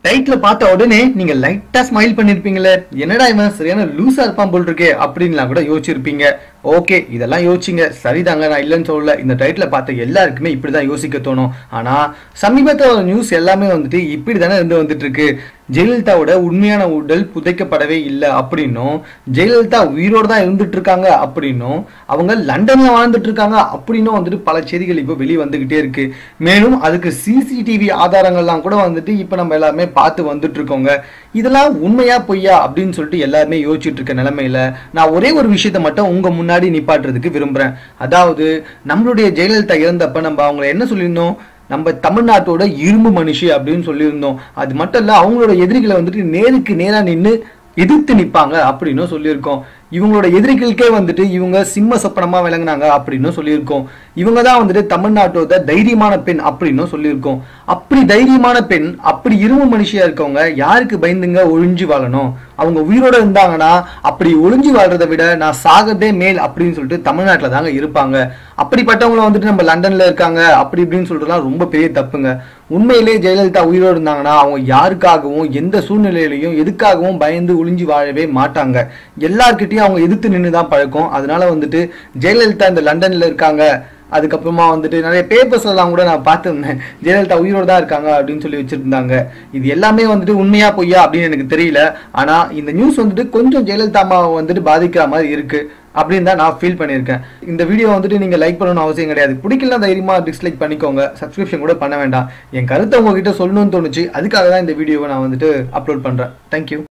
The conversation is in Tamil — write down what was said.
டைட்டில் பார்த்த உடனே நீங்க லைட்டா ஸ்மைல் பண்ணிருப்பீங்களே என்னடா இவன் சரியான லூசா இருப்பான் போல் இருக்கே அப்படின்லாம் கூட யோசிச்சிருப்பீங்க ஓகே இதெல்லாம் யோசிச்சிங்க சரிதாங்க நான் இல்லைன்னு சொல்லல இந்த டைட்டில் பார்த்த எல்லாருக்குமே இப்படிதான் யோசிக்க தோணும் ஆனா சமீபத்தில் நியூஸ் எல்லாமே வந்துட்டு இப்படி தானே இருந்து வந்துட்டு இருக்கு ஜெயலலிதாவோட உண்மையான உடல் புதைக்கப்படவே இல்லை அப்படின்னும் ஜெயலலிதா உயிரோடு தான் இருந்துட்டு இருக்காங்க அப்படின்னும் அவங்க லண்டன்ல வாழ்ந்துட்டு இருக்காங்க அப்படின்னும் வந்துட்டு பல செய்திகள் இப்போ வெளியே வந்துகிட்டே இருக்கு மேலும் அதுக்கு சிசிடிவி ஆதாரங்கள்லாம் கூட வந்துட்டு இப்போ நம்ம எல்லாருமே பார்த்து வந்துட்டு இருக்கோங்க இதெல்லாம் உண்மையா பொய்யா அப்படின்னு சொல்லிட்டு எல்லாருமே யோசிச்சுட்டு இருக்க நிலைமையில நான் ஒரே ஒரு விஷயத்த மட்டும் உங்க முன்னாடி நிப்பாட்டுறதுக்கு விரும்புறேன் அதாவது நம்மளுடைய ஜெயலலிதா இறந்தப்ப நம்ம அவங்கள என்ன சொல்லியிருந்தோம் நம்ம தமிழ்நாட்டோட இரும்பு மனுஷி அப்படின்னு சொல்லியிருந்தோம் அது மட்டும் இல்ல அவங்களோட எதிரிகளை வந்துட்டு நேருக்கு நேரா நின்று எதிர்த்து நிப்பாங்க அப்படின்னும் சொல்லியிருக்கோம் இவங்களோட எதிரிகளுக்கே வந்துட்டு இவங்க சிம்ம சொப்பனமா விளங்குனாங்க அப்படின்னு சொல்லியிருக்கோம் இவங்க தான் வந்துட்டு தமிழ்நாட்டோட தைரியமான பெண் அப்படின்னும் சொல்லியிருக்கோம் அப்படி தைரியமான பெண் அப்படி இரும்பு மனுஷியா இருக்கவங்க யாருக்கு பயந்துங்க ஒழிஞ்சு வாழணும் அவங்க உயிரோட இருந்தாங்கன்னா அப்படி ஒளிஞ்சு வாழ்றதை விட நான் சாகதே மேல் அப்படின்னு சொல்லிட்டு தமிழ்நாட்டில் தாங்க இருப்பாங்க அப்படிப்பட்டவங்கள வந்துட்டு நம்ம லண்டன்ல இருக்காங்க அப்படி இப்படின்னு சொல்றதுலாம் ரொம்ப பெரிய தப்புங்க உண்மையிலே ஜெயலலிதா உயிரோடு இருந்தாங்கன்னா அவங்க யாருக்காகவும் எந்த சூழ்நிலையிலையும் எதுக்காகவும் பயந்து ஒளிஞ்சு வாழவே மாட்டாங்க எல்லார்கிட்டயும் அவங்க எதிர்த்து நின்று தான் பழக்கம் அதனால வந்துட்டு ஜெயலலிதா இந்த லண்டன்ல இருக்காங்க அதுக்கப்புறமா வந்துட்டு நிறைய பேப்பர்ஸ் எல்லாம் கூட நான் பார்த்துருந்தேன் ஜெயலலிதா உயிரோடு தான் இருக்காங்க அப்படின்னு சொல்லி வச்சிருந்தாங்க இது எல்லாமே வந்துட்டு உண்மையா பொய்யா அப்படின்னு எனக்கு தெரியல ஆனா இந்த நியூஸ் வந்துட்டு கொஞ்சம் ஜெயலலிதா அம்மாவை வந்துட்டு பாதிக்கிற மாதிரி இருக்கு அப்படின்னு தான் நான் ஃபீல் பண்ணியிருக்கேன் இந்த வீடியோ வந்துட்டு நீங்கள் லைக் பண்ணணும்னு அவசியம் கிடையாது பிடிக்கல தைரியமா டிஸ்லைக் பண்ணிக்கோங்க சப்ஸ்கிரிப்ஷன் கூட பண்ண வேண்டாம் என் கருத்தை உங்ககிட்ட சொல்லணும்னு தோணுச்சு அதுக்காக தான் இந்த வீடியோவை நான் வந்துட்டு அப்லோட் பண்ணுறேன் தேங்க்யூ